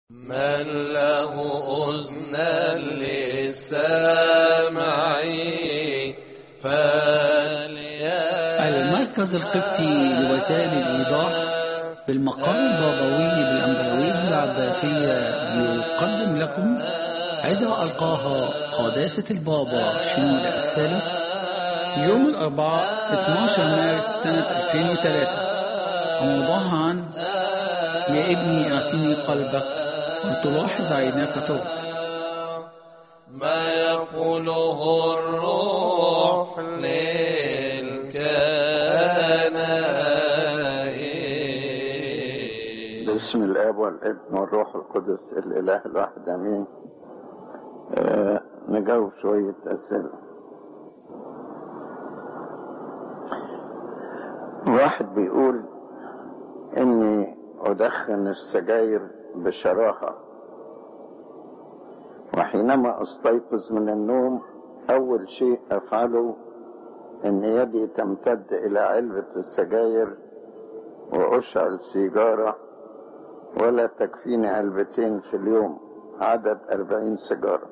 من له أذنان للسامع فليأتي المركز القبطي لوسائل الإيضاح بالمقام البابوي بالأندلويز بالعباسية يقدم لكم عظة ألقاها قداسة البابا شنود الثالث يوم الأربعاء 12 مارس سنة 2003 وموضوعها عن يا ابني أعطيني قلبك ولتلاحظ عيناك تغفر ما يقوله الروح للكنائس باسم الاب والابن والروح القدس الاله الواحد امين آه نجاوب شويه اسئله واحد بيقول اني ادخن السجاير بشراهه وحينما استيقظ من النوم اول شيء افعله ان يدي تمتد الى علبه السجاير واشعل سيجاره ولا تكفيني علبتين في اليوم عدد أربعين سيجارة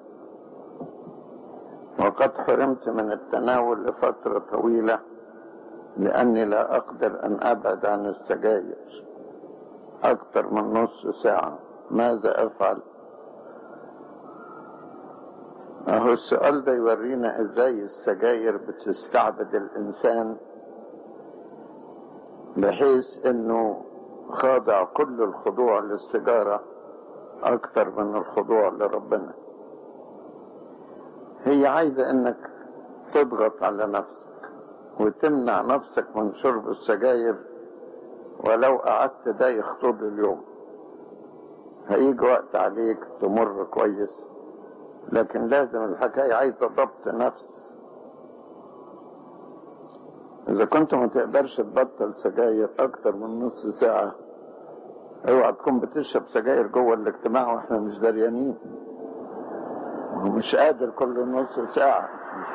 وقد حرمت من التناول لفترة طويلة لأني لا أقدر أن أبعد عن السجاير أكثر من نص ساعة ماذا أفعل أهو السؤال ده يورينا إزاي السجاير بتستعبد الإنسان بحيث إنه خاضع كل الخضوع للسيجارة أكثر من الخضوع لربنا هي عايزة إنك تضغط على نفسك وتمنع نفسك من شرب السجاير ولو قعدت دايخ طول اليوم هيجي وقت عليك تمر كويس لكن لازم الحكاية عايزة ضبط نفس إذا كنت ما تقدرش تبطل سجاير أكتر من نص ساعة اوعى تكون بتشرب سجاير جوه الاجتماع واحنا مش دريانين ومش قادر كل نص ساعة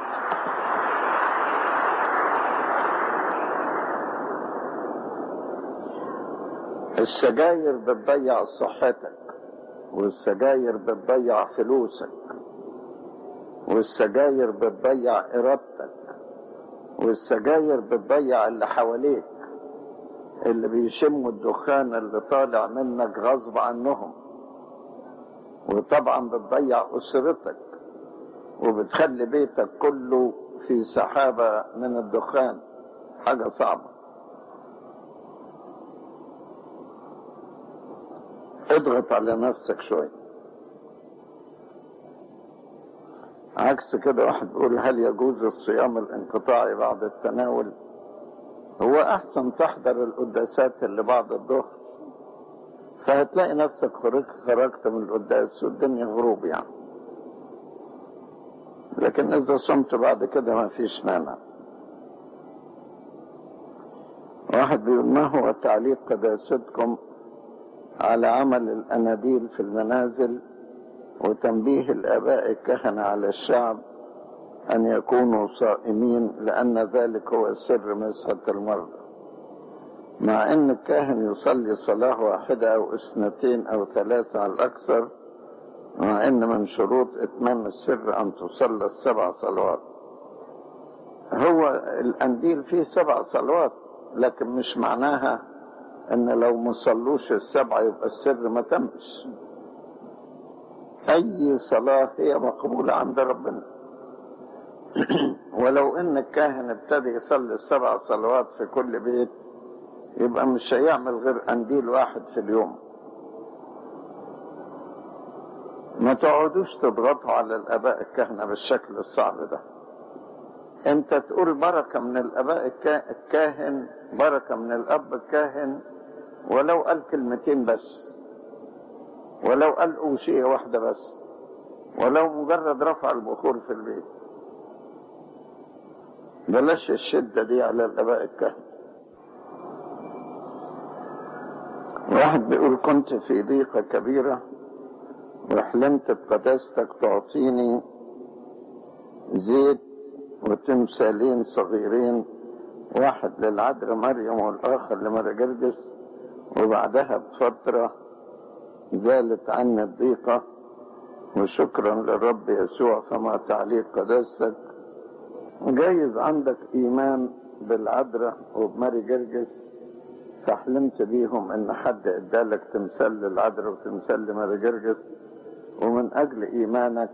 السجاير بتضيع صحتك والسجاير بتضيع فلوسك والسجاير بتضيع ارادتك والسجاير بتضيع اللي حواليك اللي بيشموا الدخان اللي طالع منك غصب عنهم وطبعا بتضيع اسرتك وبتخلي بيتك كله في سحابة من الدخان حاجة صعبة اضغط على نفسك شوية عكس كده واحد بيقول هل يجوز الصيام الانقطاعي بعد التناول هو احسن تحضر القداسات اللي بعد الظهر فهتلاقي نفسك خرجت خرجت من القداس والدنيا غروب يعني لكن اذا صمت بعد كده ما فيش مانع واحد بيقول ما هو تعليق قداستكم على عمل الاناديل في المنازل وتنبيه الاباء الكهنه على الشعب أن يكونوا صائمين لأن ذلك هو سر مسحة المرضى مع أن الكاهن يصلي صلاة واحدة أو اثنتين أو ثلاثة على الأكثر مع أن من شروط إتمام السر أن تصلى السبع صلوات هو الأنديل فيه سبع صلوات لكن مش معناها أن لو ما صلوش السبعة يبقى السر ما تمش أي صلاة هي مقبولة عند ربنا ولو ان الكاهن ابتدى يصلي السبع صلوات في كل بيت يبقى مش هيعمل غير قنديل واحد في اليوم ما تقعدوش تضغطوا على الاباء الكهنه بالشكل الصعب ده انت تقول بركه من الاباء الكاهن بركه من الاب الكاهن ولو قال كلمتين بس ولو قال اوشيه واحده بس ولو مجرد رفع البخور في البيت بلاش الشدة دي على الآباء الكهنة واحد بيقول كنت في ضيقة كبيرة وحلمت بقداستك تعطيني زيت وتمثالين صغيرين واحد للعذراء مريم والآخر لمرجرجس وبعدها بفترة زالت عني الضيقة وشكرا للرب يسوع فما تعليق قداستك جايز عندك إيمان بالعذراء وبماري جرجس فحلمت بيهم إن حد ادالك تمثال للعذراء وتمثال لماري جرجس ومن أجل إيمانك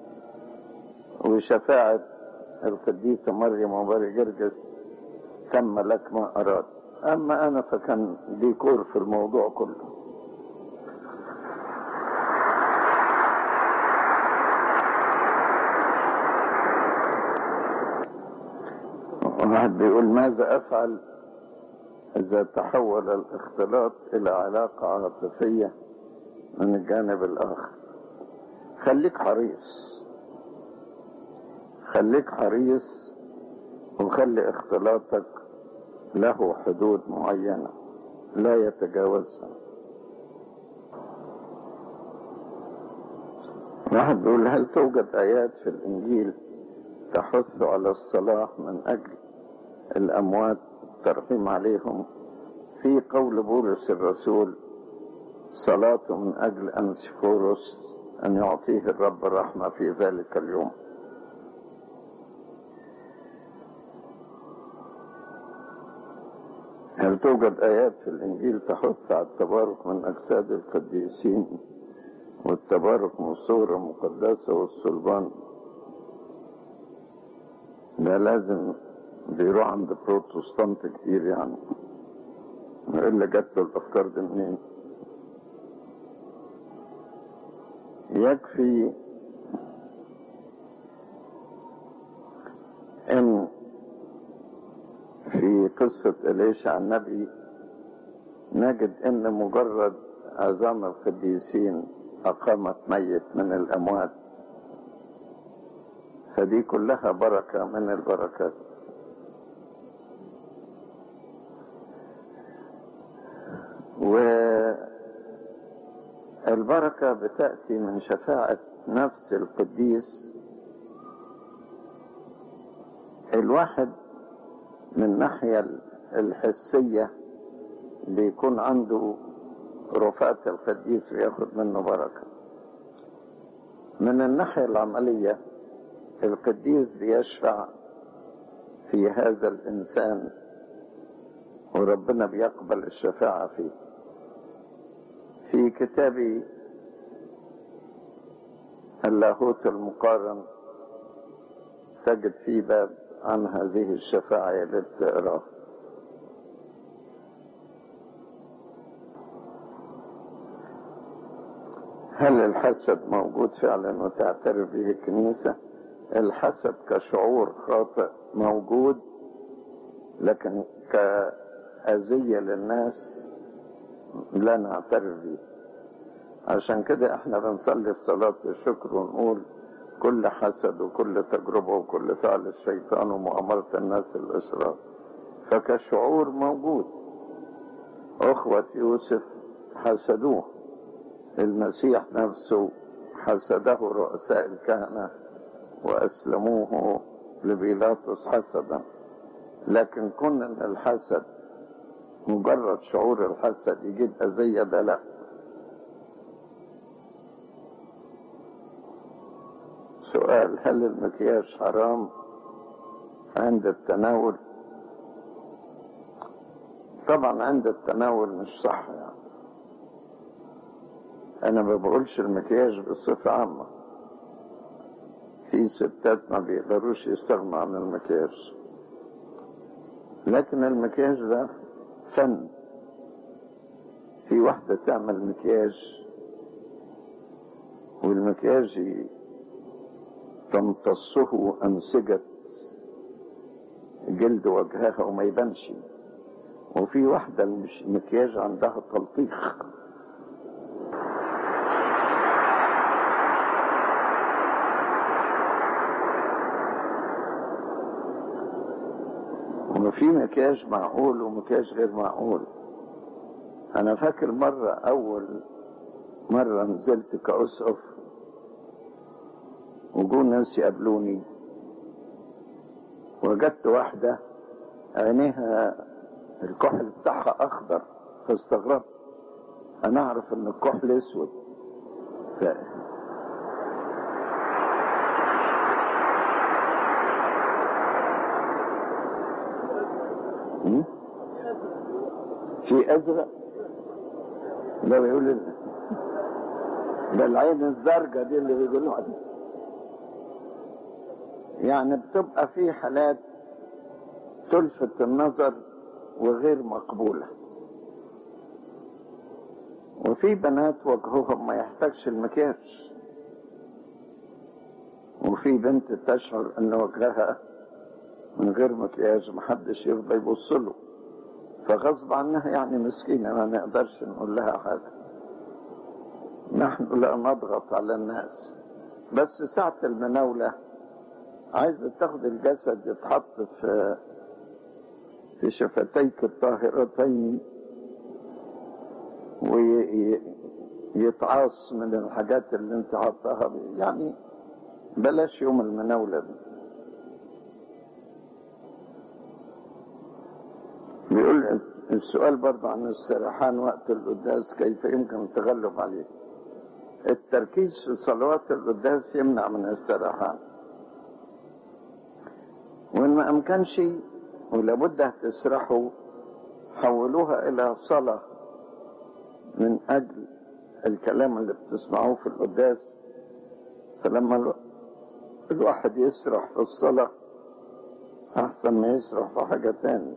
وشفاعة القديسة مريم وماري جرجس تم لك ما أراد أما أنا فكان ديكور في الموضوع كله واحد بيقول ماذا أفعل إذا تحول الاختلاط إلى علاقة عاطفية من الجانب الآخر خليك حريص خليك حريص وخلي اختلاطك له حدود معينة لا يتجاوزها واحد بيقول هل توجد آيات في الإنجيل تحث على الصلاة من أجل الأموات الترحيم عليهم في قول بولس الرسول صلاة من أجل أنسفوروس أن يعطيه الرب الرحمة في ذلك اليوم هل توجد آيات في الإنجيل تحث على التبارك من أجساد القديسين والتبارك من الصورة المقدسة والصلبان ده لازم بيروح عند بروتستانت كتير يعني ايه اللي جات له الافكار دي منين يكفي ان في قصة إليشع النبي نجد ان مجرد عظام القديسين اقامت ميت من الاموات فدي كلها بركة من البركات والبركة بتأتي من شفاعة نفس القديس الواحد من الناحية الحسية بيكون عنده رفاة القديس وياخد منه بركة من الناحية العملية القديس بيشفع في هذا الإنسان وربنا بيقبل الشفاعة فيه في كتابي اللاهوت المقارن تجد فيه باب عن هذه الشفاعة اللي بتقراه هل الحسد موجود فعلا وتعترف به الكنيسة الحسد كشعور خاطئ موجود لكن كأذية للناس لا نعترف به عشان كده احنا بنصلي في صلاة الشكر ونقول كل حسد وكل تجربة وكل فعل الشيطان ومؤامرة الناس الأشرار فكشعور موجود أخوة يوسف حسدوه المسيح نفسه حسده رؤساء الكهنة وأسلموه لبيلاطس حسدا لكن كون ان الحسد مجرد شعور الحسد يجيب أذية ده لا سؤال هل المكياج حرام عند التناول طبعا عند التناول مش صح يعني انا ما بقولش المكياج بصفة عامة في ستات ما بيقدروش يستغنوا عن المكياج لكن المكياج ده فن في واحدة تعمل مكياج والمكياج تمتصه أنسجة جلد وجهها وما يبانش وفي واحدة مش مكياج عندها تلطيخ وفي مكياج معقول ومكياج غير معقول انا فاكر مرة اول مرة نزلت كأسقف وجو ناس يقابلوني وجدت واحدة عينيها الكحل بتاعها اخضر فاستغربت انا اعرف ان الكحل اسود ف... م? في ازرق ده بيقول ال- ده العين الزرقاء دي اللي بيقولوا عليها يعني بتبقى في حالات تلفت النظر وغير مقبولة وفي بنات وجههم ما يحتاجش المكياج وفي بنت تشعر ان وجهها من غير مكياج محدش يرضى يبص له فغصب عنها يعني مسكينة ما نقدرش نقول لها حاجة نحن لا نضغط على الناس بس ساعة المناولة عايزة تاخد الجسد يتحط في في شفتيك الطاهرتين ويتعاص من الحاجات اللي انت حطها يعني بلاش يوم المناولة دي بيقول السؤال برضه عن السرحان وقت القداس كيف يمكن التغلب عليه التركيز في صلوات القداس يمنع من السرحان وإن ما أمكنش ولابد هتسرحوا حولوها إلى صلاة من أجل الكلام اللي بتسمعوه في القداس فلما الو- الواحد يسرح في الصلاة أحسن ما يسرح في حاجة تانية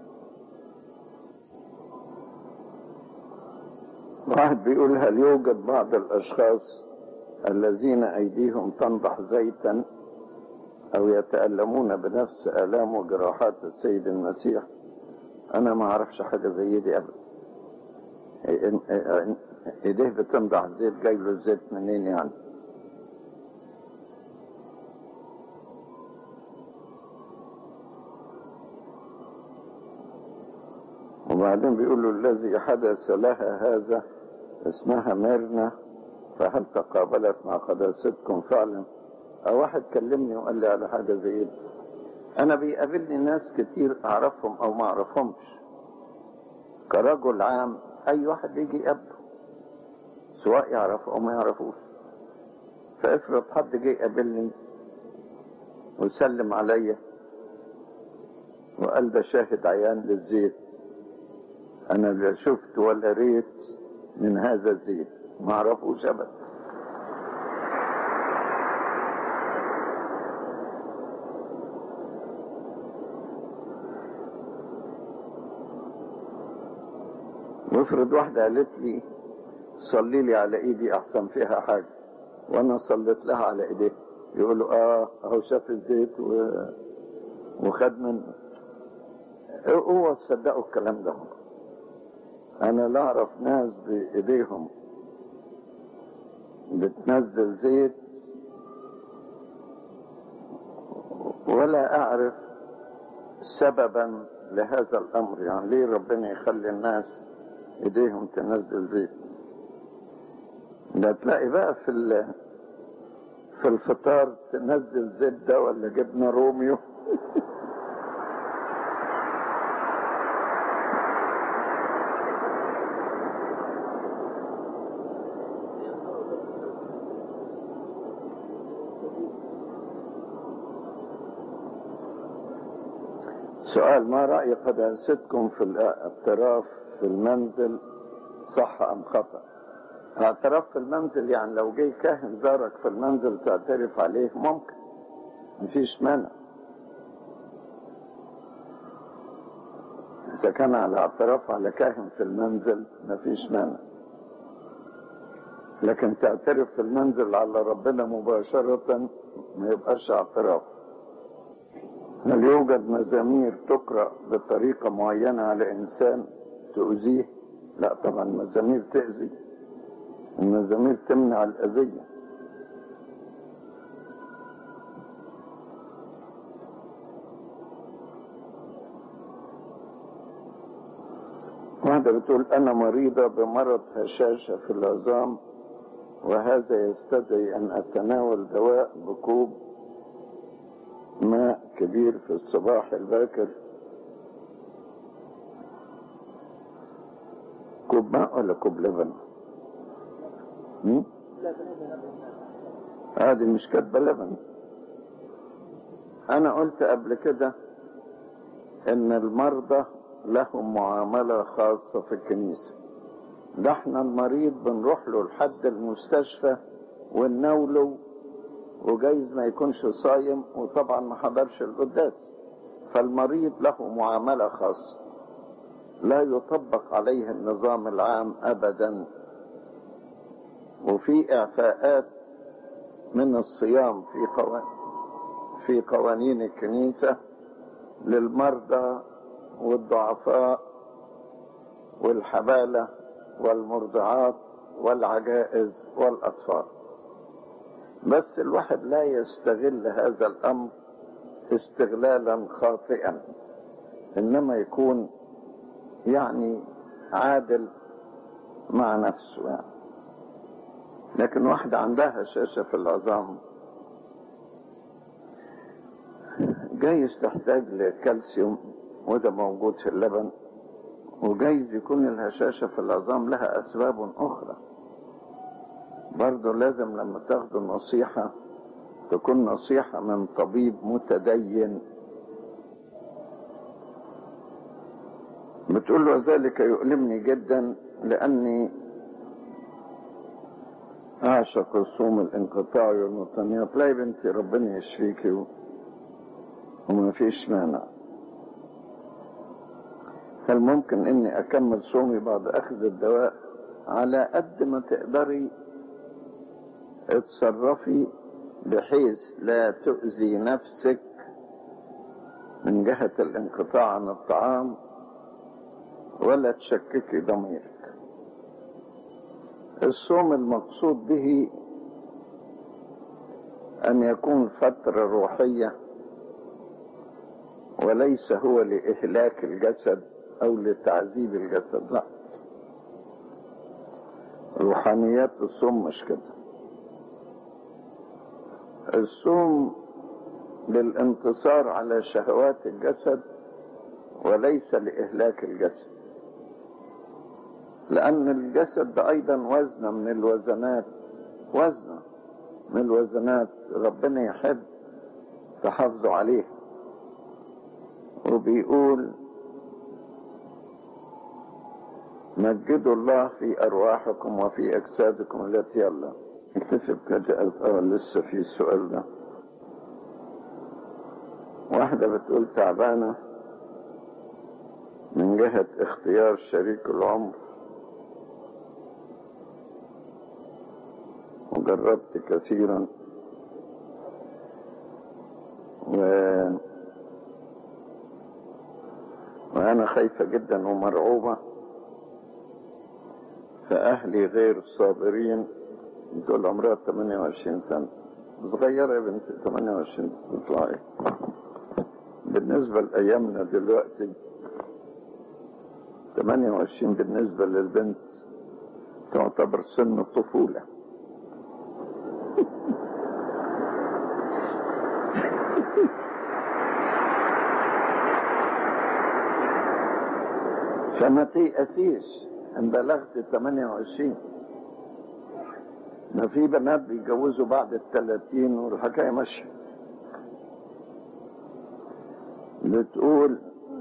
واحد بيقول هل يوجد بعض الأشخاص الذين أيديهم تنضح زيتا أو يتألمون بنفس آلام وجراحات السيد المسيح أنا ما أعرفش حاجة زي دي أبدا إن- إن- إيديه بتنضح زيت جاي له الزيت منين يعني وبعدين بيقولوا الذي حدث لها هذا اسمها ميرنا فهل تقابلت مع قداستكم فعلا أو واحد كلمني وقال لي على حاجة زي دي أنا بيقابلني ناس كتير أعرفهم أو ما أعرفهمش كرجل عام أي واحد يجي يقابله سواء يعرفه أو ما يعرفوش فافرض حد جه يقابلني وسلم عليا وقال ده شاهد عيان للزيت انا لا شفت ولا ريت من هذا الزيت ما اعرفوش ابدا وافرض واحدة قالت لي صلي لي على ايدي احسن فيها حاجة وانا صليت لها على ايديها يقولوا اه اهو شاف الزيت و... وخد منه هو تصدقوا الكلام ده انا لا اعرف ناس بايديهم بتنزل زيت ولا اعرف سببا لهذا الامر يعني ليه ربنا يخلي الناس ايديهم تنزل زيت ده تلاقي بقى في ال- في الفطار تنزل زبدة ولا جبنة روميو سؤال ما رأي قداستكم في الاعتراف في المنزل صح أم خطأ اعتراف في المنزل يعني لو جه كاهن زارك في المنزل تعترف عليه ممكن مفيش مانع إذا كان على اعتراف على كاهن في المنزل مفيش مانع لكن تعترف في المنزل على ربنا مباشرة ما يبقاش اعتراف هل يوجد مزامير تقرأ بطريقة معينة على إنسان تؤذيه؟ لا طبعا مزامير تأذي المزامير تمنع الأذية واحدة بتقول أنا مريضة بمرض هشاشة في العظام وهذا يستدعي أن أتناول دواء بكوب ماء كبير في الصباح الباكر كوب ماء ولا كوب لبن هم؟ هذه مش كاتبه لبن انا قلت قبل كده ان المرضى لهم معاملة خاصة في الكنيسة ده احنا المريض بنروح له لحد المستشفى ونناوله وجايز ما يكونش صايم وطبعا ما حضرش القداس فالمريض له معاملة خاصة لا يطبق عليه النظام العام ابدا وفي اعفاءات من الصيام في قوانين في قوانين الكنيسة للمرضى والضعفاء والحبالة والمرضعات والعجائز والأطفال بس الواحد لا يستغل هذا الأمر استغلالا خاطئا إنما يكون يعني عادل مع نفسه يعني. لكن واحدة عندها هشاشة في العظام جايز تحتاج لكالسيوم وده موجود في اللبن وجايز يكون الهشاشة في العظام لها أسباب أخرى برضه لازم لما تاخدوا النصيحة تكون نصيحة من طبيب متدين بتقول له ذلك يؤلمني جدا لأني أعشق الصوم الانقطاعي والمطنيات لا يا بنتي ربنا يشفيكي وما فيش مانع هل ممكن اني اكمل صومي بعد اخذ الدواء على قد ما تقدري اتصرفي بحيث لا تؤذي نفسك من جهة الانقطاع عن الطعام ولا تشككي ضميرك الصوم المقصود به ان يكون فترة روحية وليس هو لإهلاك الجسد أو لتعذيب الجسد لا روحانيات الصوم مش كده الصوم للانتصار على شهوات الجسد وليس لإهلاك الجسد لأن الجسد ده أيضا وزنة من الوزنات وزنة من الوزنات ربنا يحب تحافظوا عليه وبيقول مجدوا الله في أرواحكم وفي أجسادكم التي يلا اكتشف كده اه لسه في السؤال ده واحدة بتقول تعبانة من جهة اختيار شريك العمر وجربت كثيرا و... وأنا خايفة جدا ومرعوبة فأهلي غير صابرين دول عمرها 28 سنة صغيرة يا بنت 28 تطلعي بالنسبة لأيامنا دلوقتي 28 بالنسبة للبنت تعتبر سن الطفولة فما تيأسيش ان بلغت 28 ما في بنات بيتجوزوا بعد الثلاثين والحكاية ماشية بتقول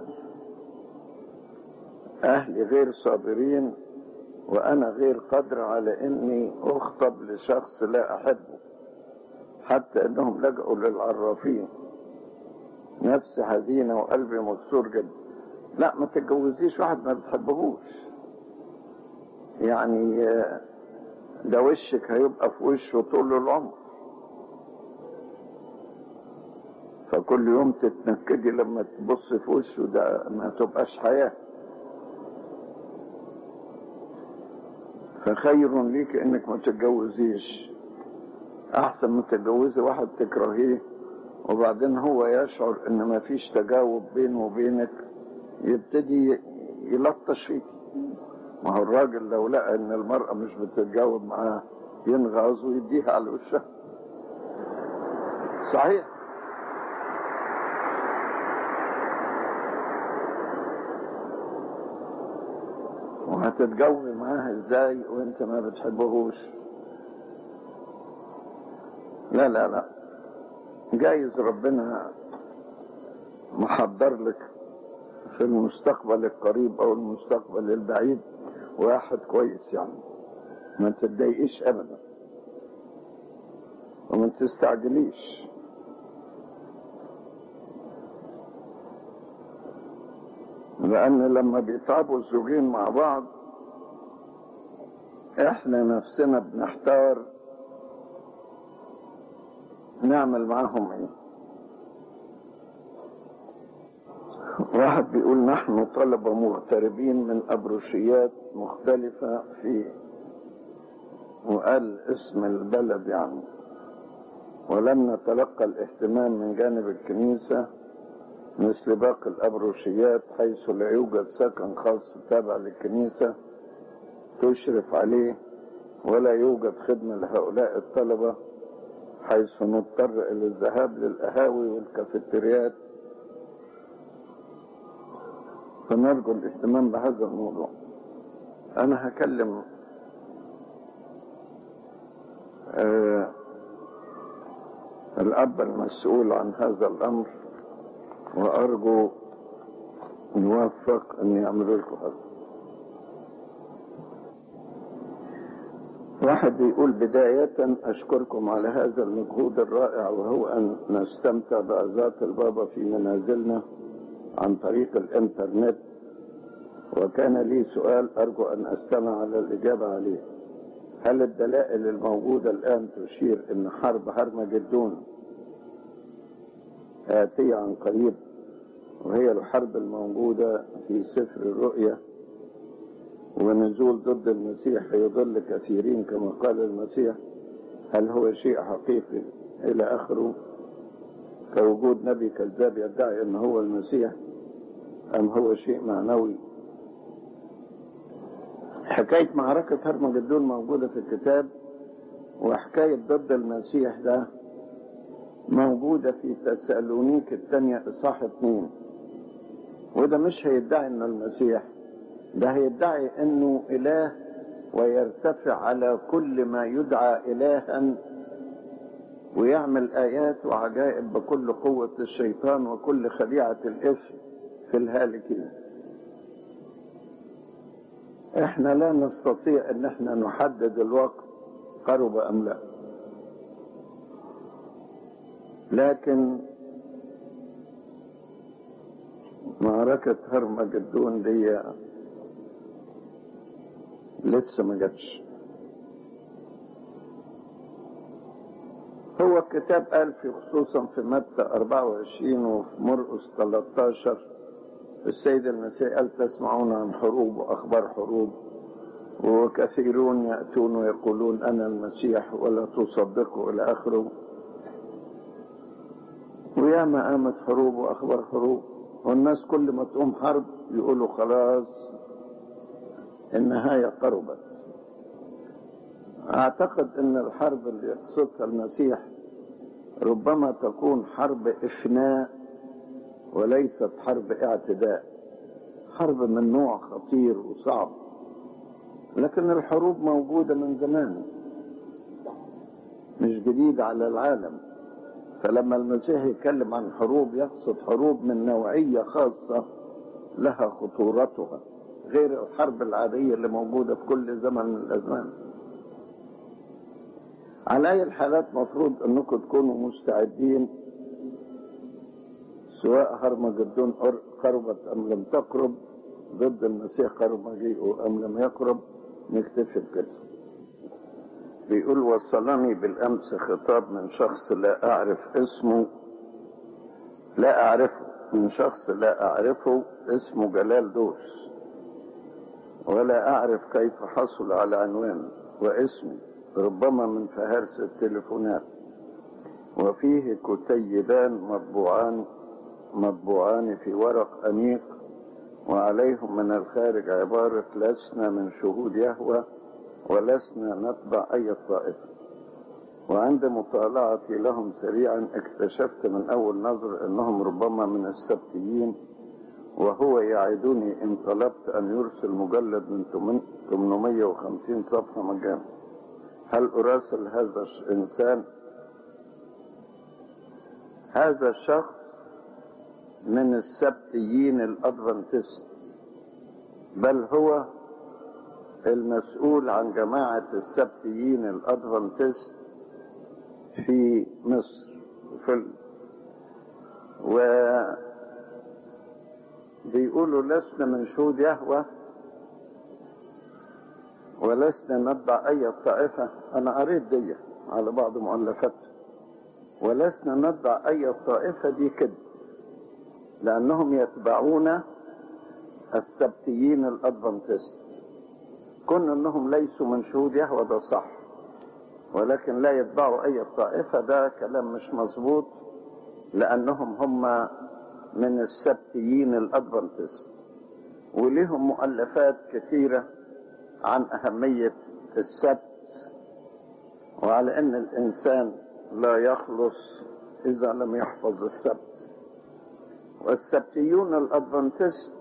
أهلي غير صابرين وأنا غير قادر على إني أخطب لشخص لا أحبه حتى إنهم لجأوا للعرافين نفسي حزينة وقلبي مكسور جدا لا ما تتجوزيش واحد ما بتحبهوش يعني ده وشك هيبقى في وشه طول العمر فكل يوم تتنكدي لما تبص في وشه ده ما تبقاش حياة فخير ليك انك ما تتجوزيش احسن ما تتجوزي واحد تكرهيه وبعدين هو يشعر ان ما فيش تجاوب بينه وبينك يبتدي يلطش فيك ما هو الراجل لو لقى ان المرأة مش بتتجاوب معاه ينغاظ ويديها على وشها صحيح وهتتجوي معاه ازاي وانت ما بتحبهوش لا لا لا جايز ربنا محضر لك في المستقبل القريب او المستقبل البعيد واحد كويس يعني ما تتضايقيش ابدا وما تستعجليش لان لما بيتعبوا الزوجين مع بعض احنا نفسنا بنحتار نعمل معاهم ايه واحد بيقول نحن طلبة مغتربين من أبروشيات مختلفة في وقال اسم البلد يعني ولم نتلقى الاهتمام من جانب الكنيسة مثل باقي الأبروشيات حيث لا يوجد سكن خاص تابع للكنيسة تشرف عليه ولا يوجد خدمة لهؤلاء الطلبة حيث نضطر إلى الذهاب للقهاوي والكافيتريات فنرجو الاهتمام بهذا الموضوع أنا هكلم آه الأب المسؤول عن هذا الأمر وأرجو نوفق أن يعملوا لكم هذا واحد بيقول بداية أشكركم على هذا المجهود الرائع وهو أن نستمتع بأذات البابا في منازلنا عن طريق الإنترنت وكان لي سؤال أرجو أن أستمع على الإجابة عليه هل الدلائل الموجودة الآن تشير أن حرب هرمجدون آتية عن قريب وهي الحرب الموجودة في سفر الرؤيا ونزول ضد المسيح يضل كثيرين كما قال المسيح هل هو شيء حقيقي إلى آخره كوجود نبي كذاب يدعي أن هو المسيح أم هو شيء معنوي حكاية معركة هرمجدون موجودة في الكتاب وحكاية ضد المسيح ده موجودة في تسالونيك الثانية إصحاح اتنين وده مش هيدعي انه المسيح ده هيدعي انه اله ويرتفع على كل ما يدعى الها ويعمل ايات وعجائب بكل قوة الشيطان وكل خديعة الاثم في الهالكين احنا لا نستطيع ان احنا نحدد الوقت قرب ام لا لكن معركة هرمجدون دي لسه ما جاتش هو الكتاب قال في خصوصا في متى 24 وفي مرقس 13 السيد المسيح قال تسمعون عن حروب واخبار حروب وكثيرون ياتون ويقولون انا المسيح ولا تصدقوا الى اخره وياما قامت حروب واخبار حروب والناس كل ما تقوم حرب يقولوا خلاص النهايه قربت اعتقد ان الحرب اللي يقصدها المسيح ربما تكون حرب افناء وليست حرب اعتداء حرب من نوع خطير وصعب لكن الحروب موجودة من زمان مش جديد على العالم فلما المسيح يتكلم عن حروب يقصد حروب من نوعية خاصة لها خطورتها غير الحرب العادية اللي موجودة في كل زمن من الأزمان على أي الحالات مفروض أنكم تكونوا مستعدين سواء هرمجدون قربت أم لم تقرب ضد المسيح قرب مجيئه أم لم يقرب نكتفي بكده بيقول وصلني بالأمس خطاب من شخص لا أعرف اسمه لا أعرفه من شخص لا أعرفه اسمه جلال دوس ولا أعرف كيف حصل على عنوان واسمي ربما من فهرس التليفونات وفيه كتيبان مطبوعان مطبوعان في ورق أنيق وعليهم من الخارج عبارة لسنا من شهود يهوى ولسنا نتبع أي طائفة وعند مطالعتي لهم سريعا اكتشفت من أول نظر أنهم ربما من السبتيين وهو يعدني إن طلبت أن يرسل مجلد من 850 صفحة مجانا هل أراسل هذا الإنسان هذا الشخص من السبتيين الأدفنتست بل هو المسؤول عن جماعة السبتيين الأدفنتست في مصر في و بيقولوا لسنا من شهود يهوى ولسنا نتبع أي طائفة أنا قريت دي على بعض مؤلفاتها ولسنا نتبع أي طائفة دي كده لأنهم يتبعون السبتيين الأدفنتست كون أنهم ليسوا من شهود يهوى ده صح ولكن لا يتبعوا أي طائفة ده كلام مش مظبوط لأنهم هم من السبتيين الأدفنتست ولهم مؤلفات كثيرة عن أهمية السبت وعلى أن الإنسان لا يخلص إذا لم يحفظ السبت والسبتيون الأدفنتست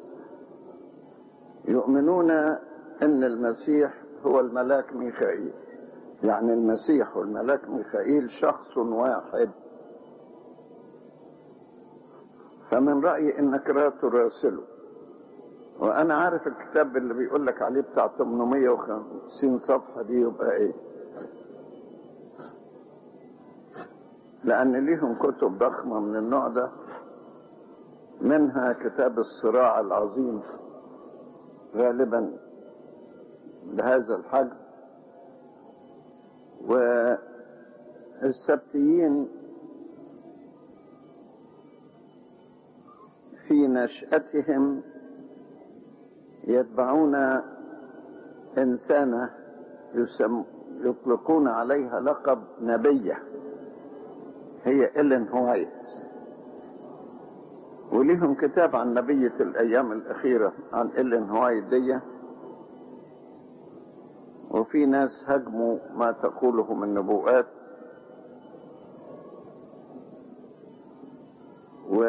يؤمنون أن المسيح هو الملاك ميخائيل يعني المسيح والملاك ميخائيل شخص واحد فمن رأيي انك لا تراسله وانا عارف الكتاب اللي بيقول لك عليه بتاع 850 صفحة دي يبقى ايه لان ليهم كتب ضخمة من النوع ده منها كتاب الصراع العظيم غالبا بهذا الحجم والسبتيين في نشأتهم يتبعون إنسانة يسم يطلقون عليها لقب نبية هي إلين هوايت وليهم كتاب عن نبية الأيام الأخيرة عن إلين هوايت دي وفي ناس هجموا ما تقوله من نبوءات و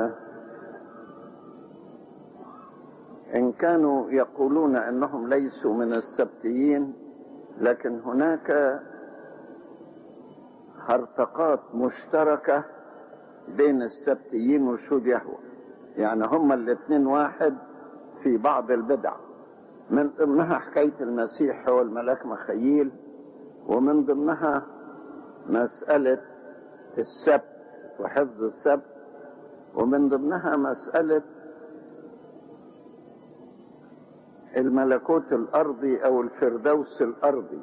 إن كانوا يقولون أنهم ليسوا من السبتيين لكن هناك هرطقات مشتركة بين السبتيين وشهود يهوى يعني هما الاثنين واحد في بعض البدع من ضمنها حكاية المسيح هو الملاك مخيل ومن ضمنها مسألة السبت وحفظ السبت ومن ضمنها مسألة الملكوت الأرضي أو الفردوس الأرضي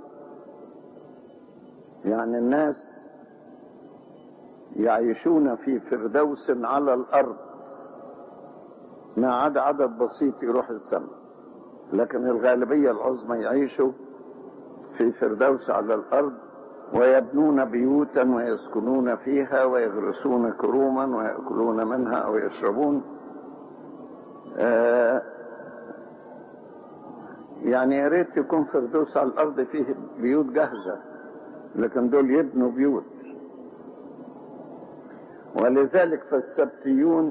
يعني الناس يعيشون في فردوس على الأرض ما عدا عدد بسيط يروح السماء لكن الغالبية العظمى يعيشوا في فردوس على الأرض ويبنون بيوتا ويسكنون فيها ويغرسون كروما ويأكلون منها أو يشربون آه يعني يا ريت يكون فردوس على الأرض فيه بيوت جاهزة لكن دول يبنوا بيوت ولذلك فالسبتيون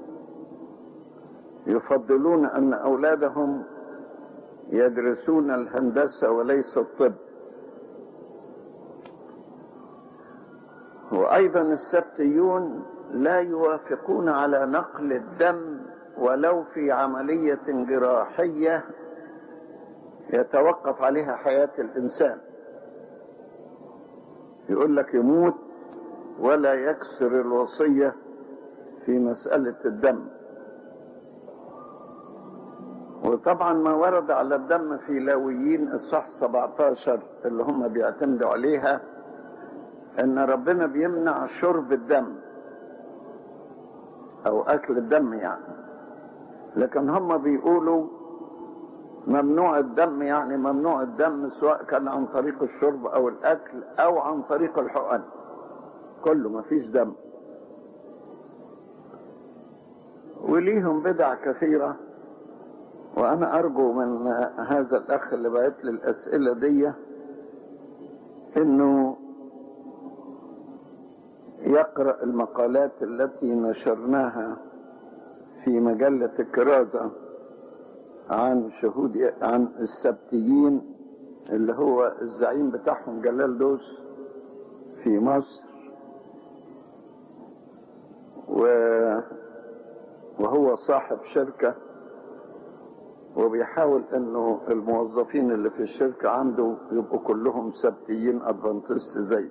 يفضلون أن أولادهم يدرسون الهندسة وليس الطب وأيضا السبتيون لا يوافقون على نقل الدم ولو في عملية جراحية يتوقف عليها حياة الإنسان يقول لك يموت ولا يكسر الوصية في مسألة الدم وطبعا ما ورد على الدم في لاويين الصح 17 اللي هم بيعتمدوا عليها ان ربنا بيمنع شرب الدم او اكل الدم يعني لكن هم بيقولوا ممنوع الدم يعني ممنوع الدم سواء كان عن طريق الشرب او الاكل او عن طريق الحقن كله ما فيش دم وليهم بدع كثيرة وانا ارجو من هذا الاخ اللي بعت لي الاسئلة دي انه يقرأ المقالات التي نشرناها في مجلة الكرازة عن شهود عن السبتيين اللي هو الزعيم بتاعهم جلال دوس في مصر و وهو صاحب شركة وبيحاول انه الموظفين اللي في الشركة عنده يبقوا كلهم سبتيين ادفانتست زي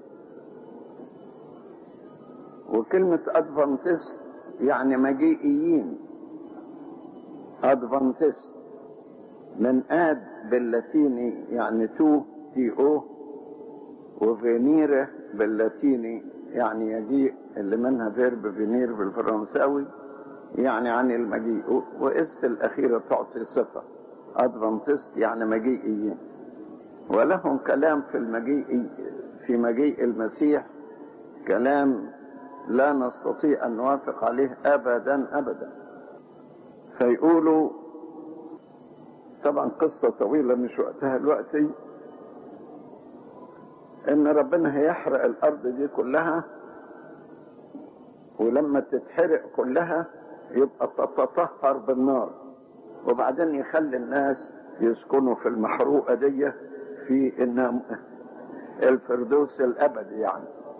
وكلمة ادفانتست يعني مجيئيين ادفانتست من اد باللاتيني يعني تو تي او وفينيره باللاتيني يعني يجيء اللي منها فيرب فينير بالفرنساوي يعني عن المجيء واس الاخيره تعطي صفه ادفانتست يعني مجيئيين ولهم كلام في المجيء في مجيء المسيح كلام لا نستطيع ان نوافق عليه ابدا ابدا فيقولوا طبعا قصة طويلة مش وقتها دلوقتي ان ربنا هيحرق الارض دي كلها ولما تتحرق كلها يبقى تتطهر بالنار وبعدين يخلي الناس يسكنوا في المحروقة دي في إن الفردوس الأبدي يعني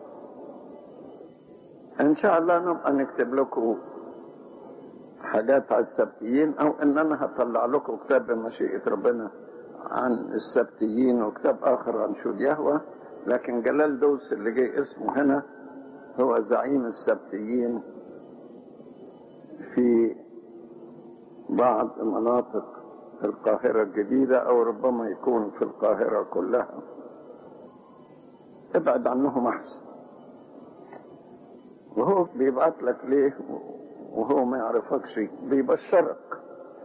إن شاء الله نبقى نكتب لكم حاجات على السبتيين أو إن أنا هطلع لكم كتاب بمشيئة ربنا عن السبتيين وكتاب آخر عن شود يهوى لكن جلال دوس اللي جاي اسمه هنا هو زعيم السبتيين في بعض مناطق القاهرة الجديدة أو ربما يكون في القاهرة كلها ابعد عنهم أحسن وهو بيبعت لك ليه وهو ما يعرفكش بيبشرك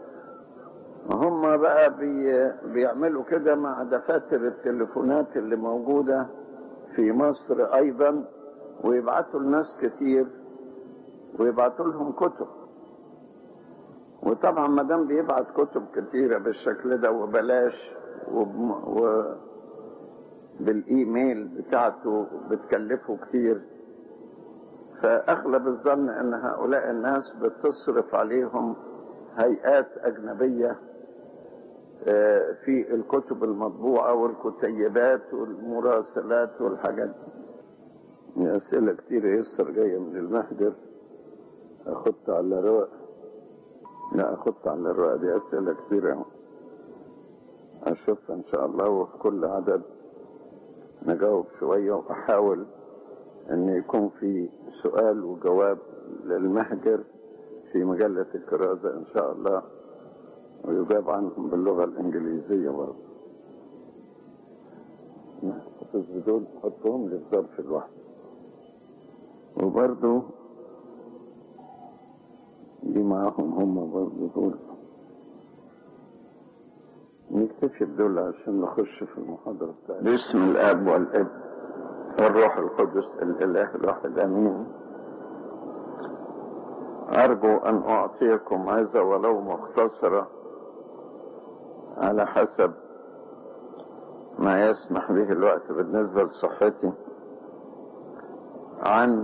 هم بقى بي بيعملوا كده مع دفاتر التليفونات اللي موجودة في مصر أيضا ويبعتوا لناس كتير ويبعتوا لهم كتب وطبعا ما دام بيبعت كتب كتيره بالشكل ده وبلاش وبم... و... بالايميل بتاعته بتكلفه كتير فاغلب الظن ان هؤلاء الناس بتصرف عليهم هيئات اجنبيه في الكتب المطبوعه والكتيبات والمراسلات والحاجات دي اسئله كتير يسر جايه من المهجر اخدت على رواق لا اخدت على الرواق دي اسئله كتيره اشوفها ان شاء الله وفي كل عدد نجاوب شويه واحاول ان يكون في سؤال وجواب للمهجر في مجله الكرازه ان شاء الله ويجاب عنهم باللغه الانجليزيه برضه نحتفظ بدول نحطهم للظرف الواحد وبرضه دي معاهم هم برضه دول نكتفي بدول عشان نخش في المحاضرة بتاعتنا باسم الآب والابن والروح القدس الإله الواحد آمين أرجو أن أعطيكم هذا ولو مختصرة على حسب ما يسمح به الوقت بالنسبة لصحتي عن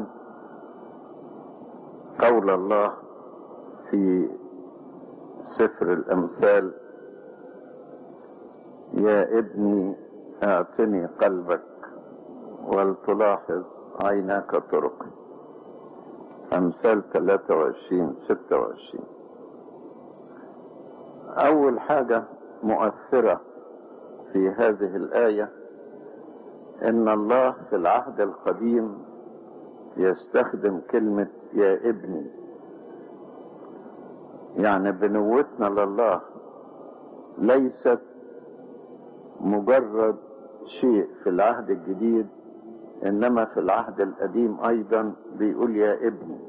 قول الله في سفر الأمثال يا ابني اعطني قلبك ولتلاحظ عيناك طرقي أمثال 23 26 أول حاجة مؤثرة في هذه الآية إن الله في العهد القديم يستخدم كلمة يا ابني يعني بنوتنا لله ليست مجرد شيء في العهد الجديد انما في العهد القديم ايضا بيقول يا ابني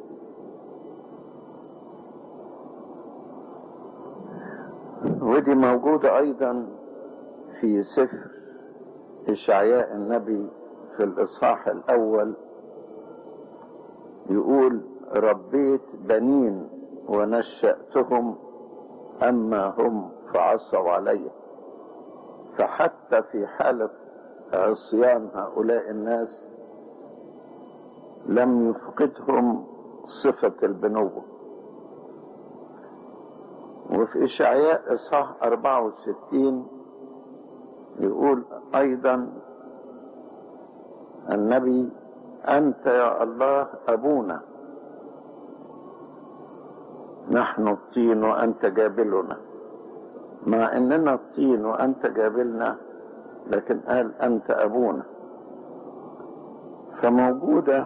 ودي موجودة ايضا في سفر اشعياء النبي في الاصحاح الاول يقول ربيت بنين ونشأتهم اما هم فعصوا علي فحتى في حالة عصيان هؤلاء الناس لم يفقدهم صفة البنوة وفي إشعياء إصحاح 64 يقول أيضا النبي أنت يا الله أبونا نحن الطين وأنت جابلنا مع أننا الطين وأنت جابلنا لكن قال أنت أبونا فموجودة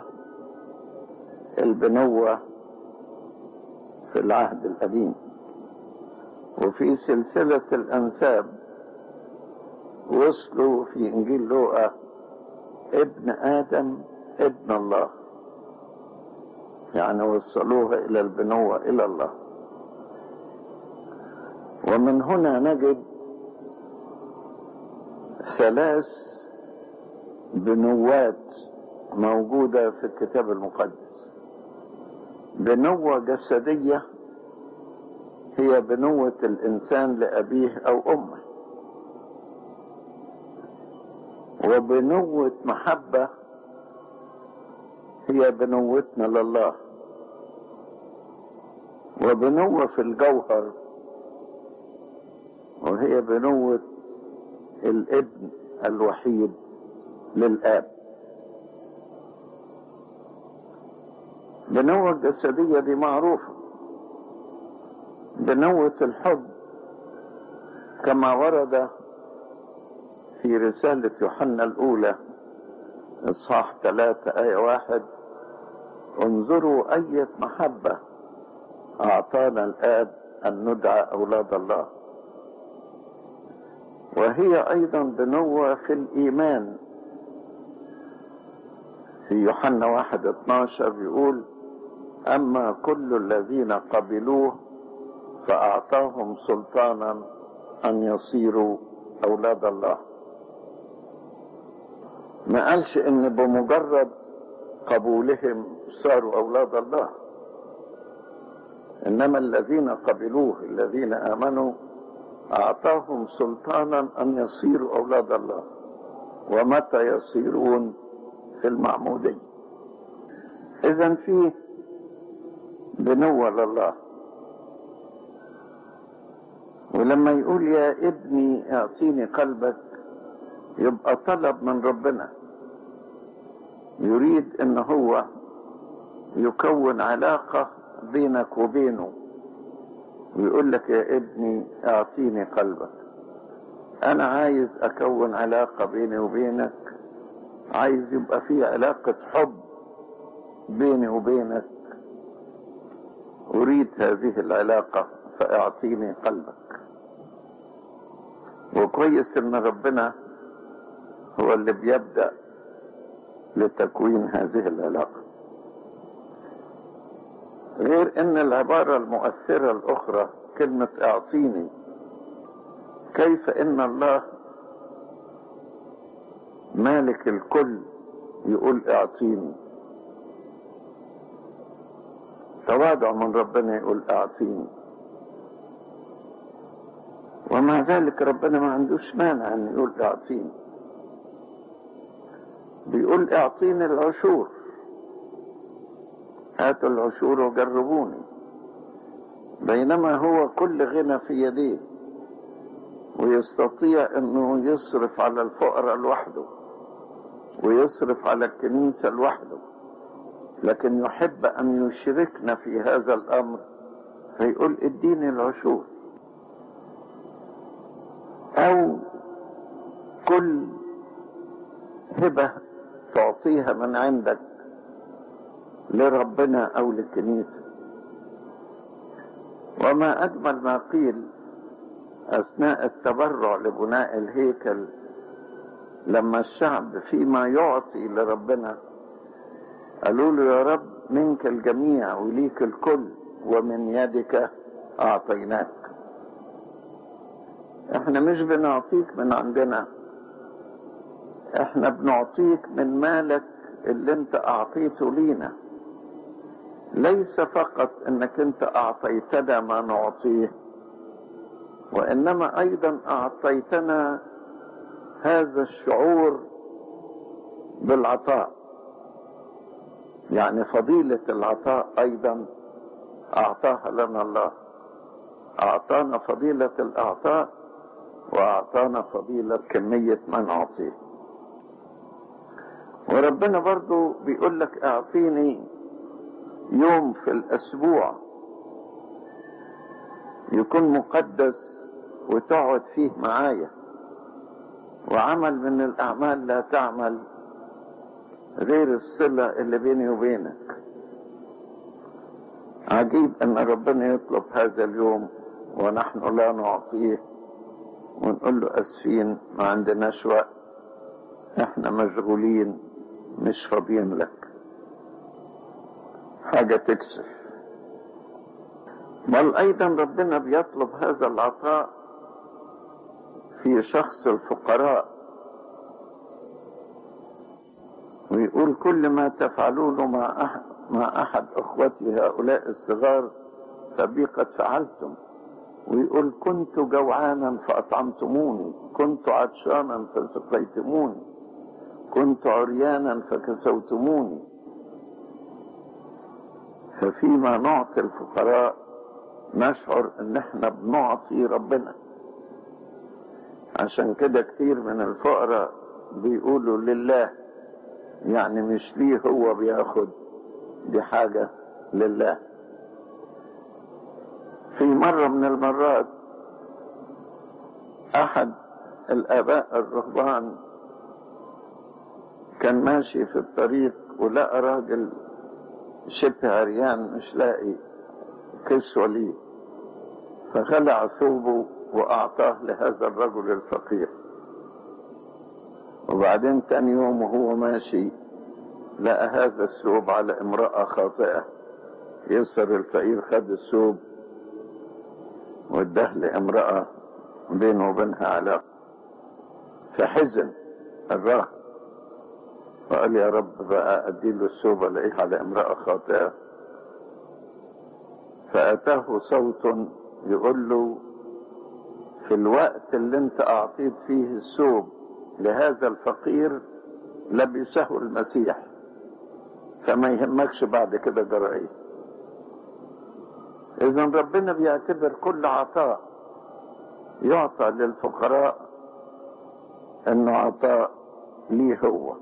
البنوة في العهد القديم وفي سلسلة الأنساب وصلوا في إنجيل لوقا ابن آدم ابن الله يعني وصلوها إلى البنوة إلى الله ومن هنا نجد ثلاث بنوات موجودة في الكتاب المقدس بنوة جسدية هي بنوة الإنسان لأبيه أو أمه وبنوة محبة هي بنوتنا لله وبنوة في الجوهر وهي بنوة الابن الوحيد للآب بنوة الجسدية دي معروفة بنوة الحب كما ورد في رسالة يوحنا الأولى إصحاح ثلاثة آية واحد انظروا أية محبة أعطانا الآب أن ندعى أولاد الله وهي أيضا بنوة في الإيمان في يوحنا واحد اتناشر يقول أما كل الذين قبلوه فأعطاهم سلطانا أن يصيروا أولاد الله ما قالش إن بمجرد قبولهم صاروا أولاد الله إنما الذين قبلوه الذين آمنوا أعطاهم سلطانا أن يصيروا أولاد الله ومتى يصيرون في المعمودية إذا فيه بنوة لله ولما يقول يا ابني اعطيني قلبك يبقى طلب من ربنا يريد ان هو يكون علاقة بينك وبينه ويقول لك يا ابني اعطيني قلبك انا عايز اكون علاقة بيني وبينك عايز يبقى في علاقة حب بيني وبينك اريد هذه العلاقة فاعطيني قلبك وكويس ان ربنا هو اللي بيبدأ لتكوين هذه العلاقة غير ان العبارة المؤثرة الاخرى كلمة اعطيني كيف ان الله مالك الكل يقول اعطيني تواضع من ربنا يقول اعطيني ومع ذلك ربنا ما عندوش مانع ان يقول اعطيني بيقول اعطيني العشور هاتوا العشور وجربوني بينما هو كل غنى في يديه ويستطيع انه يصرف على الفقراء لوحده ويصرف على الكنيسة لوحده لكن يحب ان يشركنا في هذا الامر فيقول اديني العشور او كل هبة تعطيها من عندك لربنا او للكنيسة وما اجمل ما قيل اثناء التبرع لبناء الهيكل لما الشعب فيما يعطي لربنا قالوا له يا رب منك الجميع وليك الكل ومن يدك اعطيناك احنا مش بنعطيك من عندنا احنا بنعطيك من مالك اللي انت اعطيته لينا ليس فقط انك انت اعطيتنا ما نعطيه وانما ايضا اعطيتنا هذا الشعور بالعطاء يعني فضيلة العطاء ايضا اعطاها لنا الله أعطانا فضيلة الإعطاء وأعطانا فضيلة كمية ما نعطيه وربنا برضو بيقول لك اعطيني يوم في الأسبوع يكون مقدس وتقعد فيه معايا وعمل من الأعمال لا تعمل غير الصلة اللي بيني وبينك عجيب أن ربنا يطلب هذا اليوم ونحن لا نعطيه ونقول له أسفين ما عندناش وقت احنا مشغولين مش فاضيين لك حاجة تكسف بل أيضا ربنا بيطلب هذا العطاء في شخص الفقراء ويقول كل ما تفعلونه مع أحد, مع أحد أخوتي هؤلاء الصغار فبي قد فعلتم ويقول كنت جوعانا فأطعمتموني كنت عطشانا فسقيتموني كنت عريانا فكسوتموني ففيما نعطي الفقراء نشعر ان احنا بنعطي ربنا عشان كده كتير من الفقراء بيقولوا لله يعني مش ليه هو بياخد دي حاجة لله في مرة من المرات أحد الآباء الرهبان كان ماشي في الطريق ولقى راجل شبه عريان مش لاقي كسوة ليه فخلع ثوبه وأعطاه لهذا الرجل الفقير وبعدين تاني يوم وهو ماشي لقى هذا الثوب على امرأة خاطئة يسر الفقير خد الثوب واداه لامرأة بينه وبينها علاقة فحزن الراهب وقال يا رب بقى اديله الثوب الاقيه على امرأة خاطئة فأتاه صوت يقول له في الوقت اللي انت اعطيت فيه الثوب لهذا الفقير لبسه المسيح فما يهمكش بعد كده جرى ايه اذا ربنا بيعتبر كل عطاء يعطى للفقراء انه عطاء ليه هو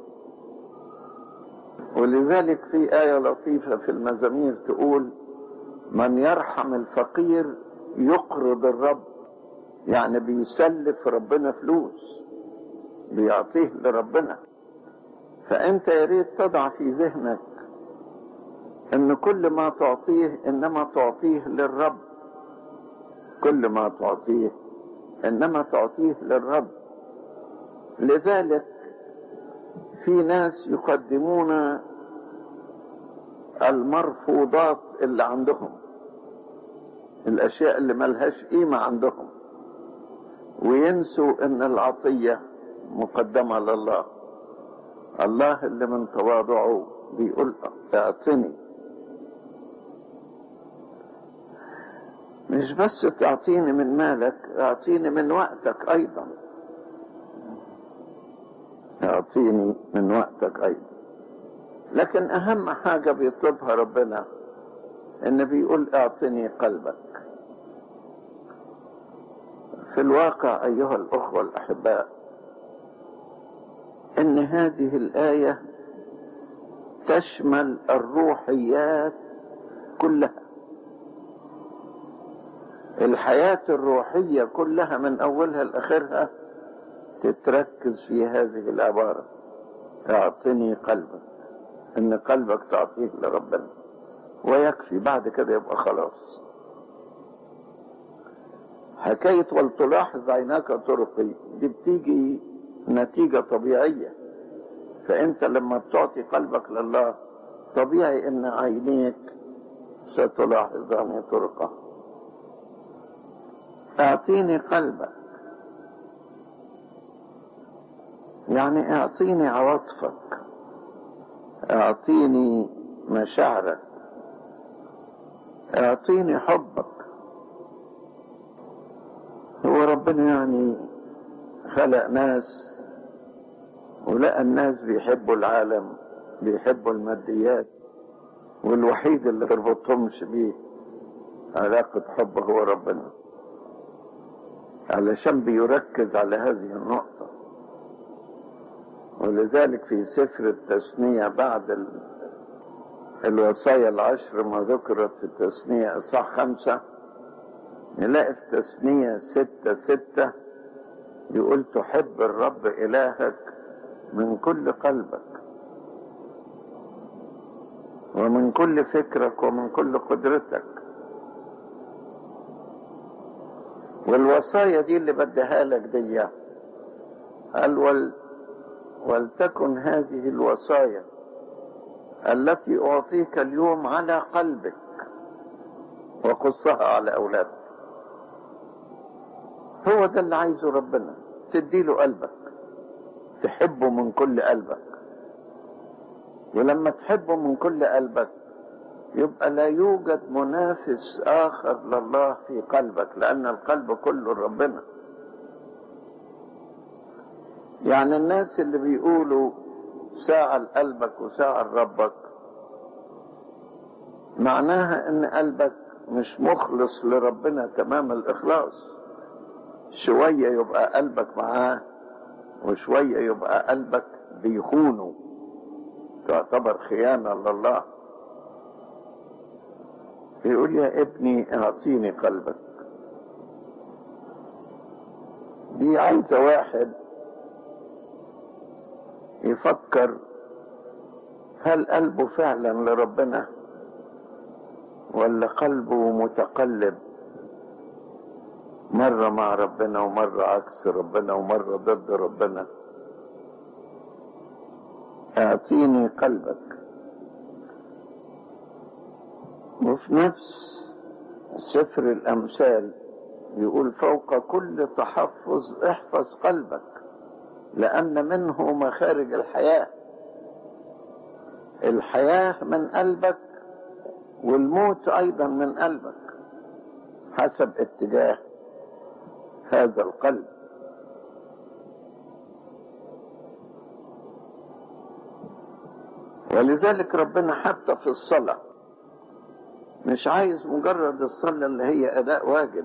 ولذلك في آية لطيفة في المزامير تقول من يرحم الفقير يقرض الرب يعني بيسلف ربنا فلوس بيعطيه لربنا فانت يا ريت تضع في ذهنك ان كل ما تعطيه انما تعطيه للرب كل ما تعطيه انما تعطيه للرب لذلك في ناس يقدمون المرفوضات اللي عندهم الاشياء اللي ملهاش قيمة عندهم وينسوا ان العطية مقدمة لله الله اللي من تواضعه بيقول اعطني مش بس تعطيني من مالك اعطيني من وقتك ايضا اعطيني من وقتك ايضا لكن اهم حاجة بيطلبها ربنا ان بيقول اعطني قلبك في الواقع ايها الاخوة الاحباء ان هذه الاية تشمل الروحيات كلها الحياة الروحية كلها من اولها لاخرها تتركز في هذه العبارة اعطني قلبك ان قلبك تعطيه لربنا ويكفي بعد كده يبقى خلاص حكاية ولتلاحظ عيناك طرقي دي بتيجي نتيجة طبيعية فانت لما بتعطي قلبك لله طبيعي ان عينيك ستلاحظان طرقه اعطيني قلبك يعني اعطيني عواطفك اعطيني مشاعرك اعطيني حبك هو ربنا يعني خلق ناس ولقى الناس بيحبوا العالم بيحبوا الماديات والوحيد اللي تربطهمش بيه علاقة حب هو ربنا علشان بيركز على هذه النقطة ولذلك في سفر التثنية بعد ال... الوصايا العشر ما ذكرت في التثنية إصحاح خمسة نلاقي في تثنية ستة ستة يقول تحب الرب إلهك من كل قلبك ومن كل فكرك ومن كل قدرتك والوصايا دي اللي بديها لك دي قال ول ولتكن هذه الوصايا التي أعطيك اليوم على قلبك وقصها على أولادك هو ده اللي عايزه ربنا تديله قلبك تحبه من كل قلبك ولما تحبه من كل قلبك يبقى لا يوجد منافس آخر لله في قلبك لأن القلب كله ربنا يعني الناس اللي بيقولوا ساعة لقلبك وساعة لربك معناها ان قلبك مش مخلص لربنا تمام الاخلاص شوية يبقى قلبك معاه وشوية يبقى قلبك بيخونه تعتبر خيانة لله يقول يا ابني اعطيني قلبك دي عايزة واحد يفكر هل قلبه فعلا لربنا ولا قلبه متقلب مرة مع ربنا ومرة عكس ربنا ومرة ضد ربنا اعطيني قلبك وفي نفس سفر الامثال يقول فوق كل تحفظ احفظ قلبك لأن منه مخارج الحياة الحياة من قلبك والموت أيضا من قلبك حسب اتجاه هذا القلب ولذلك ربنا حتى في الصلاة مش عايز مجرد الصلاة اللي هي أداء واجب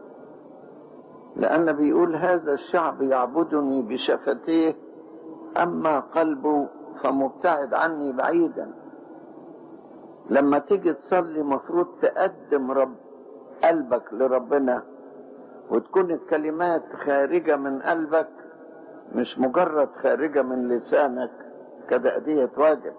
لأن بيقول هذا الشعب يعبدني بشفتيه أما قلبه فمبتعد عني بعيدا لما تيجي تصلي مفروض تقدم رب قلبك لربنا وتكون الكلمات خارجة من قلبك مش مجرد خارجة من لسانك كتأدية واجب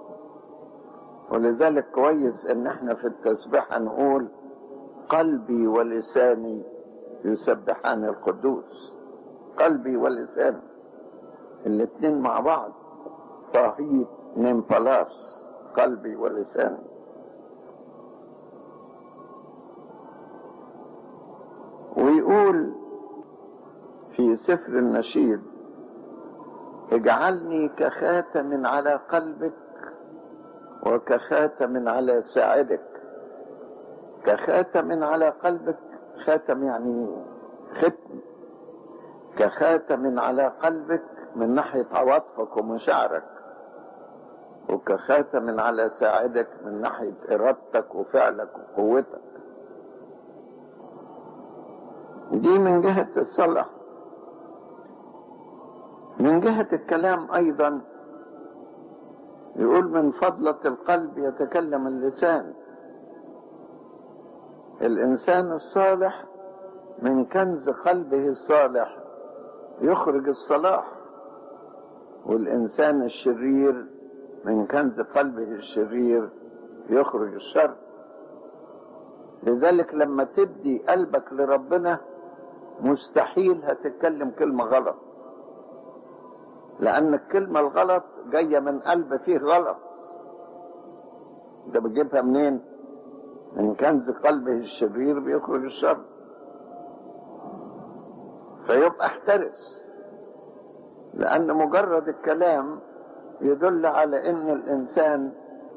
ولذلك كويس ان احنا في التسبيح نقول قلبي ولساني يسبحان القدوس قلبي ولساني الاثنين مع بعض طاهيت من بلاس قلبي ولساني ويقول في سفر النشيد اجعلني كخاتم على قلبك وكخاتم على ساعدك كخاتم على قلبك خاتم يعني ختم كخاتم على قلبك من ناحية عواطفك ومشاعرك وكخاتم على ساعدك من ناحية إرادتك وفعلك وقوتك دي من جهة الصلاة من جهة الكلام أيضا يقول من فضلة القلب يتكلم اللسان الإنسان الصالح من كنز قلبه الصالح يخرج الصلاح والإنسان الشرير من كنز قلبه الشرير يخرج الشر لذلك لما تدي قلبك لربنا مستحيل هتتكلم كلمة غلط لأن الكلمة الغلط جاية من قلب فيه غلط ده بتجيبها منين؟ من كنز قلبه الشرير بيخرج الشر فيبقى احترس لأن مجرد الكلام يدل على إن الإنسان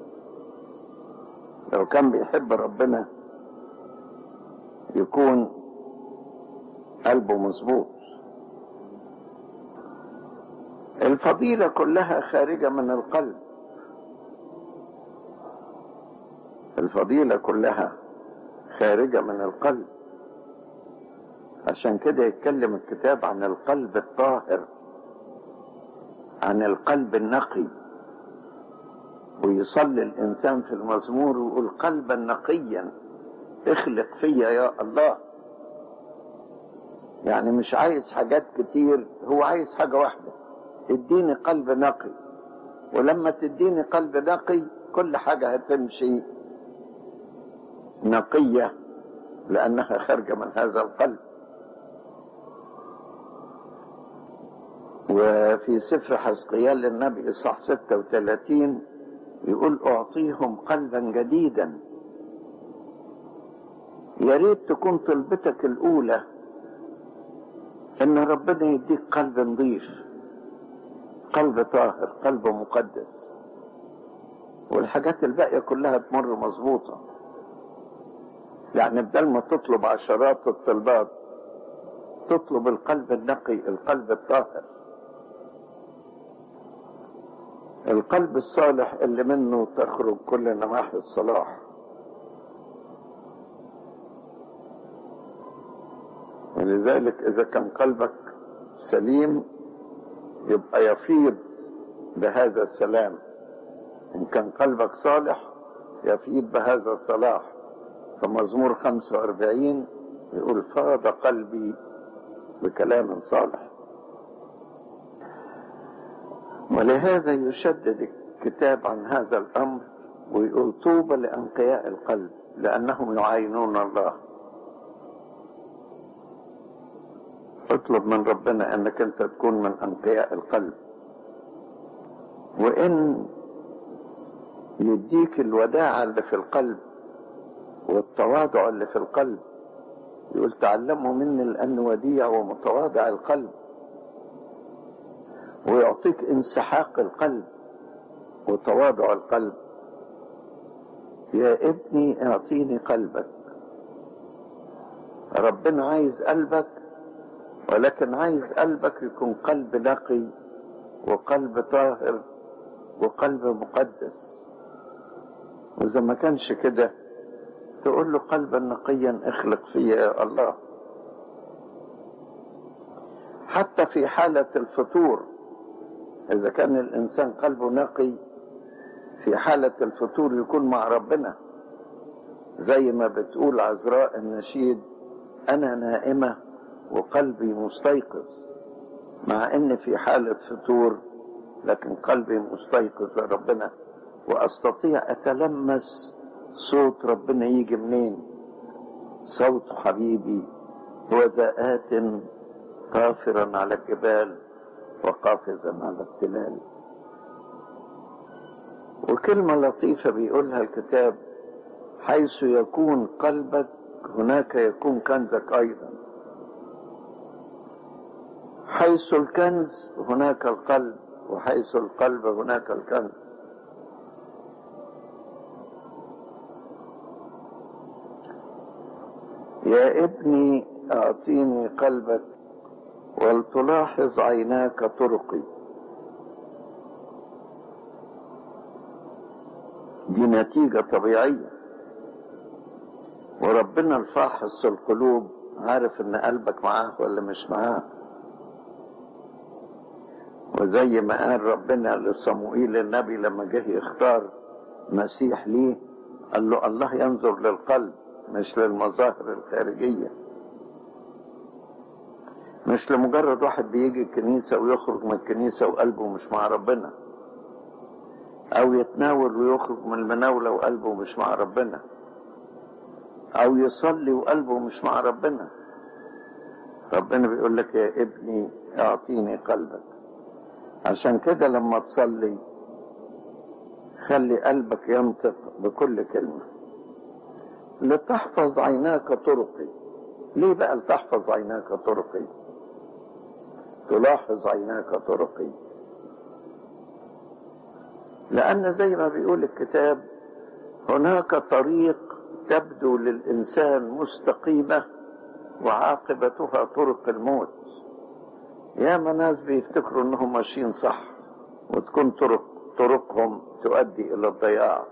لو كان بيحب ربنا يكون قلبه مظبوط الفضيلة كلها خارجة من القلب الفضيلة كلها خارجة من القلب عشان كده يتكلم الكتاب عن القلب الطاهر عن القلب النقي ويصلي الإنسان في المزمور ويقول قلبا نقيا اخلق فيا يا الله يعني مش عايز حاجات كتير هو عايز حاجة واحدة اديني قلب نقي ولما تديني قلب نقي كل حاجة هتمشي نقية لأنها خارجة من هذا القلب وفي سفر حزقيال للنبي إصحاح 36 يقول أعطيهم قلبا جديدا يا ريت تكون طلبتك الأولى إن ربنا يديك قلب نظيف قلب طاهر قلب مقدس والحاجات الباقية كلها تمر مظبوطة يعني بدل ما تطلب عشرات الطلبات تطلب القلب النقي القلب الطاهر القلب الصالح اللي منه تخرج كل نواحي الصلاح ولذلك إذا كان قلبك سليم يبقى يفيض بهذا السلام إن كان قلبك صالح يفيض بهذا الصلاح فمزمور 45 يقول فاض قلبي بكلام صالح ولهذا يشدد الكتاب عن هذا الأمر ويقول طوبى لأنقياء القلب لأنهم يعاينون الله اطلب من ربنا أنك أنت تكون من أنقياء القلب وإن يديك الوداعة اللي في القلب والتواضع اللي في القلب يقول تعلموا مني لأن وديع ومتواضع القلب ويعطيك انسحاق القلب وتواضع القلب يا ابني اعطيني قلبك ربنا عايز قلبك ولكن عايز قلبك يكون قلب نقي وقلب طاهر وقلب مقدس واذا ما كانش كده تقول له قلبا نقيا اخلق فيا يا الله حتى في حالة الفتور إذا كان الإنسان قلبه نقي في حالة الفتور يكون مع ربنا زي ما بتقول عذراء النشيد أنا نائمة وقلبي مستيقظ مع إن في حالة فتور لكن قلبي مستيقظ لربنا وأستطيع أتلمس صوت ربنا يجي منين صوت حبيبي هو ذا آت قافرا على الجبال وقافزا على التلال وكلمة لطيفة بيقولها الكتاب حيث يكون قلبك هناك يكون كنزك أيضا حيث الكنز هناك القلب وحيث القلب هناك الكنز يا ابني أعطيني قلبك ولتلاحظ عيناك طرقي دي نتيجة طبيعية وربنا الفاحص القلوب عارف ان قلبك معاه ولا مش معاه وزي ما قال ربنا لصموئيل النبي لما جه يختار مسيح ليه قال له الله ينظر للقلب مش للمظاهر الخارجيه مش لمجرد واحد بيجي الكنيسة ويخرج من الكنيسة وقلبه مش مع ربنا أو يتناول ويخرج من المناولة وقلبه مش مع ربنا أو يصلي وقلبه مش مع ربنا ربنا بيقول لك يا ابني أعطيني قلبك عشان كده لما تصلي خلي قلبك ينطق بكل كلمة لتحفظ عيناك طرقي ليه بقى لتحفظ عيناك طرقي تلاحظ عيناك طرقي لأن زي ما بيقول الكتاب هناك طريق تبدو للإنسان مستقيمة وعاقبتها طرق الموت يا ناس بيفتكروا انهم ماشيين صح وتكون طرق طرقهم تؤدي الى الضياع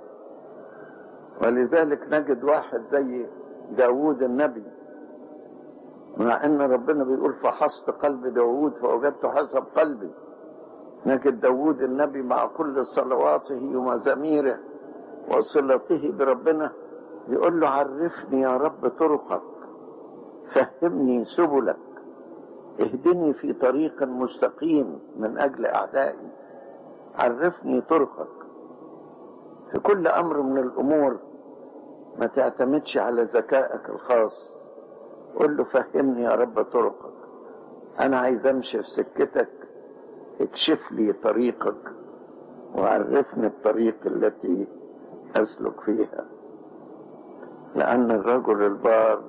ولذلك نجد واحد زي داوود النبي مع ان ربنا بيقول فحصت قلب داود فوجدت حسب قلبي لكن داود النبي مع كل صلواته ومزاميره وصلته بربنا يقول له عرفني يا رب طرقك فهمني سبلك اهدني في طريق مستقيم من اجل اعدائي عرفني طرقك في كل امر من الامور ما تعتمدش على ذكائك الخاص قل له فهمني يا رب طرقك انا عايز امشي في سكتك اكشف لي طريقك وعرفني الطريق التي اسلك فيها لان الرجل البار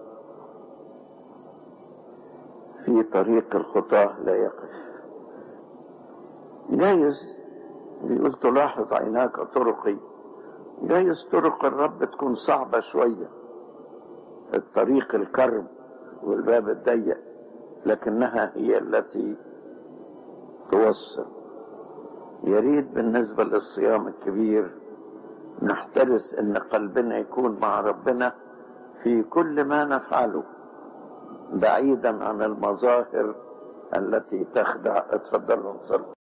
في طريق الخطاه لا يقف جايز بيقول تلاحظ عيناك طرقي جايز طرق الرب تكون صعبة شوية الطريق الكرب والباب الضيق لكنها هي التي توصل يريد بالنسبة للصيام الكبير نحترس ان قلبنا يكون مع ربنا في كل ما نفعله بعيدا عن المظاهر التي تخدع اتفضلوا نصلي